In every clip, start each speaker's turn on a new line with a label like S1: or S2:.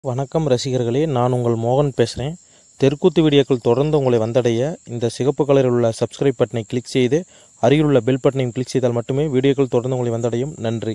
S1: வணக்கம் ரசிகர்களே நான் உங்கள் மோகன் பேசுகிறேன் தெற்குத்து வீடியோக்கள் தொடர்ந்து உங்களை வந்தடைய இந்த சிகப்பு கலரில் உள்ள சப்ஸ்கிரைப் பட்டனை கிளிக் செய்து அருகில் உள்ள பெல் பட்டனையும் கிளிக் செய்தால் மட்டுமே வீடியோக்கள் தொடர்ந்து உங்களை வந்தடையும் நன்றி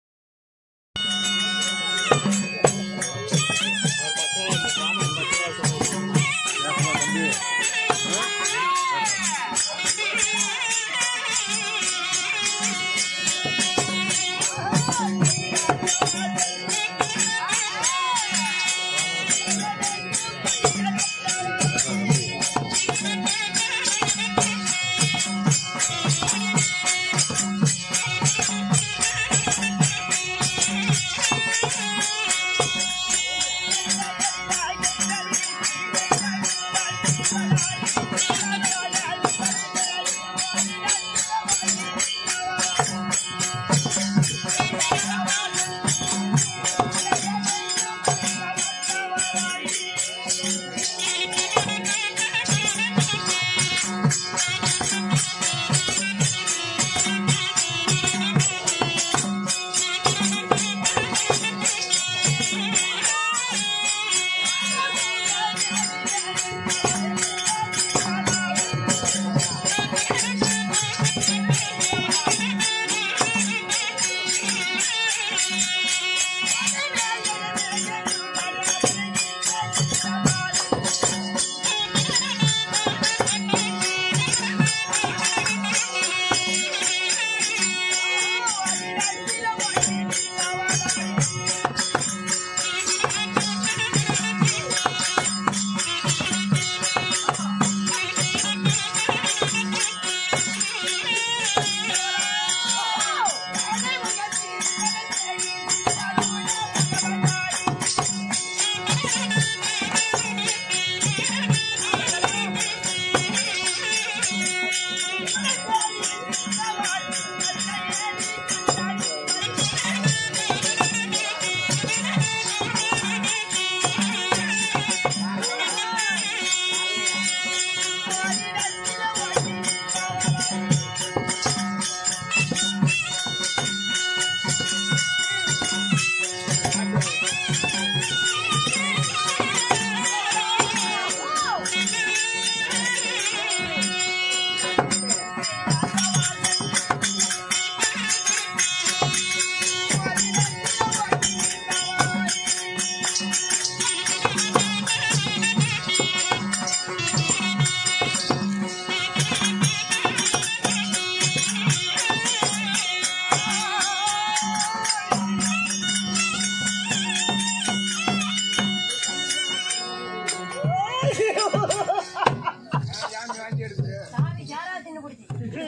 S2: சாமி சாரா தின்னு பிடிச்சி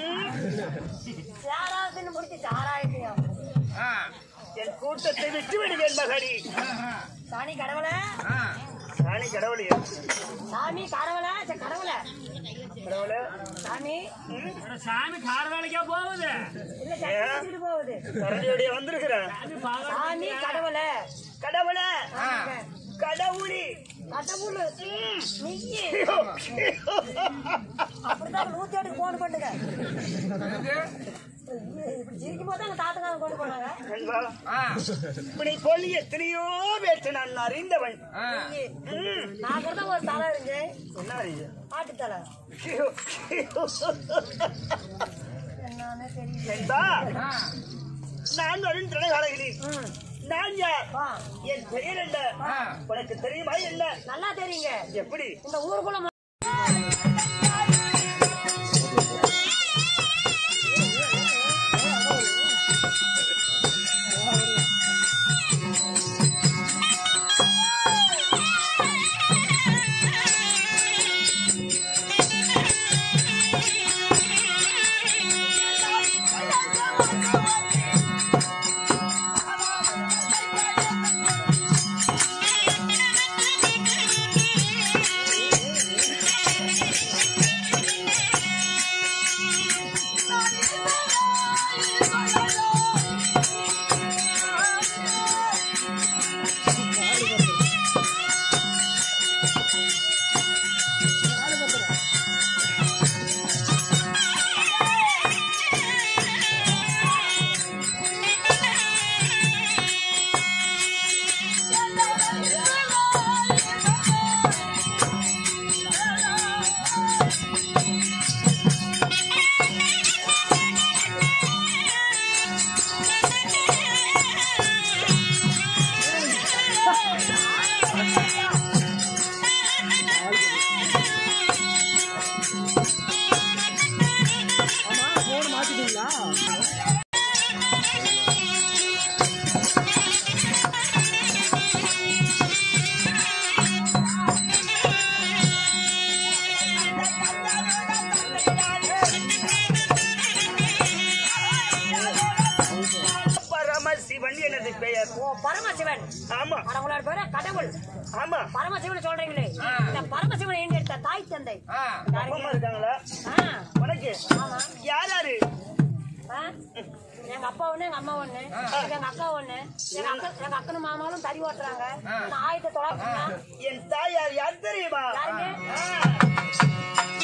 S2: சாரா தின்னு பிடிச்சி சாராயிட்டியா
S3: என் கூட்டத்தை விட்டு விடுவேன் மகடி
S2: சாணி கடவுளை
S3: ராணி கடவுளியா
S2: சாமி கடவுளை சே கடவுளை
S3: கடவுளே
S2: சாமி
S4: சாமி கார் வேலைக்கா போகுது
S2: இல்ல சட்டி வச்சுட்டு போகுது
S3: கரடியோடைய வந்திருக்கிறேன்
S2: சாமி கடவுளை
S3: கடவுளே கடவுளி
S2: கடவுள் நீயே அப்படிதான் நூத்தி எட்டுக்கு போன் பண்ணுங்க இப்படி சிரிக்கும் போது அங்க தாத்தக்காரங்க கொண்டு போனாங்க
S3: நண்பா, இப்படி சொல்லி எத்தனையோ பேற்று நான் அறிந்தவன்
S2: நீயே. நான் கூட ஒரு தலை இருந்தேன்
S3: என்ன இது?
S2: ஆட்டு தலை என்னன்னு தெரியல
S3: நண்பா, நான் வரும் தினகாலகிரி
S2: ம்.
S3: நான் யார்
S2: வா
S3: என் பெயர் என்ன உனக்கு தெரியுமா என்ன
S2: நல்லா தெரியுங்க
S3: எப்படி
S2: இந்த ஊருக்குள்ள பரமசிவன்
S3: ஆமா
S2: அட உங்களோட பேரு கடவுள்
S3: ஆமா
S2: பரமசிவன் சொல்றீங்களே இந்த பரமசிவனை ஈண்டெடுத்த தாய் தந்தை
S3: அப்பா அம்மா இருக்காங்களா
S2: ஆ,
S3: உனக்கு
S2: ஆமா
S3: யார் யாரு
S2: ஆ? எங்க அப்பா ஒண்ணு எங்க அம்மா ஒண்ணு எங்க அக்கா ஒண்ணு எங்க அக்கா எங்க அக்கனும் மாமாவும் தறி ஓட்டுறாங்க நான் ஆயிரத்தி தொள்ளாயிரத்தி
S3: என் தாயார் யார் தெரியுமா
S2: யாருங்க?
S3: ஆ.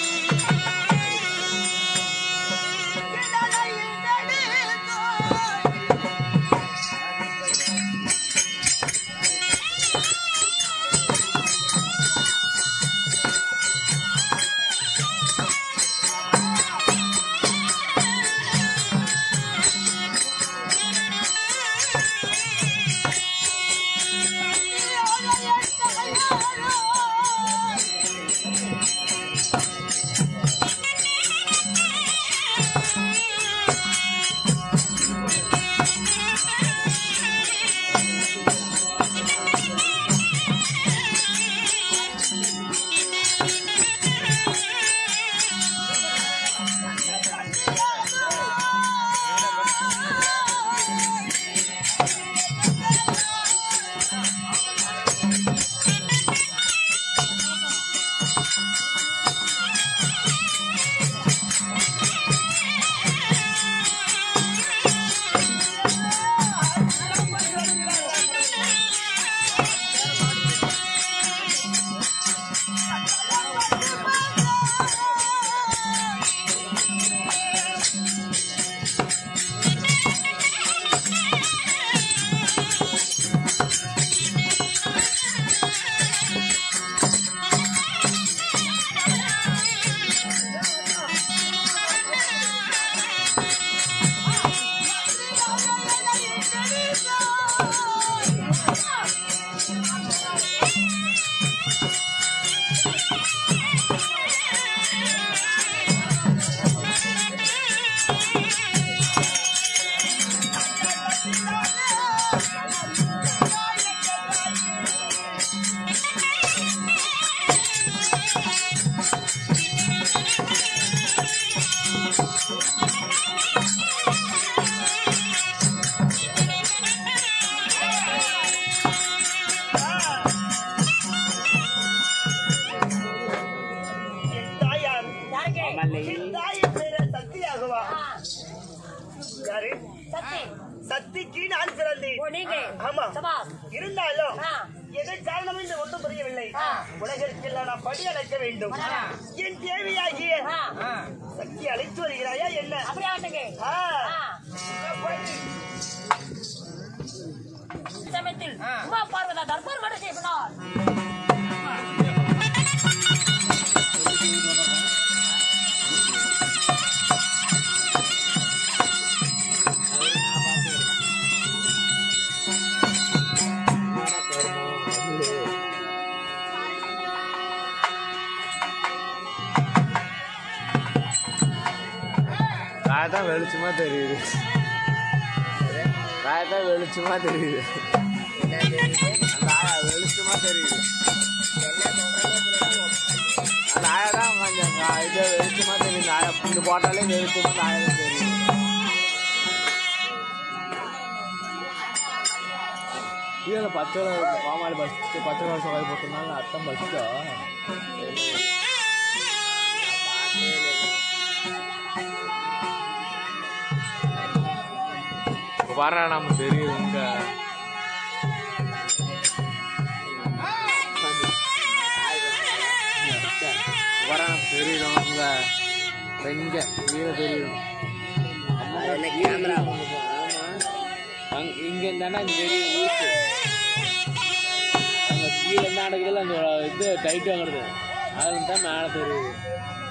S3: என் தாயார்
S2: யாருக்கு
S3: என் தாயின் பேரு சத்தியாகவா
S2: ஆ,
S3: யாரு
S2: சத்தி
S3: சத்திக்கு நான் பிறந்தேன்
S2: ஓ நீங்க
S3: ஆமா
S2: சபாஸ்
S3: இருந்தாலும்
S2: ஆ.
S3: எதை காரணம் என்று ஒன்றும் புரியவில்லை
S2: ஆ.
S3: உலகிற்கெல்லாம் நான் படி அடைக்க வேண்டும்
S2: ஆ.
S3: என் தேவியாகிய
S2: ஆ,
S3: சக்தி அழைத்து வருகிறாயா என்ன
S2: அப்படியே ஆட்டுங்க
S3: ஆ.
S2: ஆ. சமயத்தில் உமா பார்வதா தர்பார் மட செய்கிறார்
S5: காயத்தான் வெளிச்சமா தெரியுது காயத்தான் வெளிச்சமா தெரியுது அந்த ஆயா வெளிச்சமா தெரியுது அந்த ஆயா தான் கொஞ்சம் கா- இது வெளிச்சமா தெரியுது ஆயா இங்க போட்டாலே வெளிச்சமா அந்த ஆயா தான் தெரியுது கீழே பச்சை பாமாடி பஸ் பச்சை கலர் சொகாய் போட்டிருந்தாங்க அர்த்தம் பஸ்ஸா வர நம்ம தெரியுது இங்க வர நம்ம தெரியும் இங்க இங்க கீழே தெரியும் கேமரா இங்க இருந்தாண்டா இங்க தெரியும் ஊருக்கு அங்க கீழே இருந்தா நடக்குதுல அந்த இது டைட் வாங்குறது அதுல தான் மேலே தெரியுது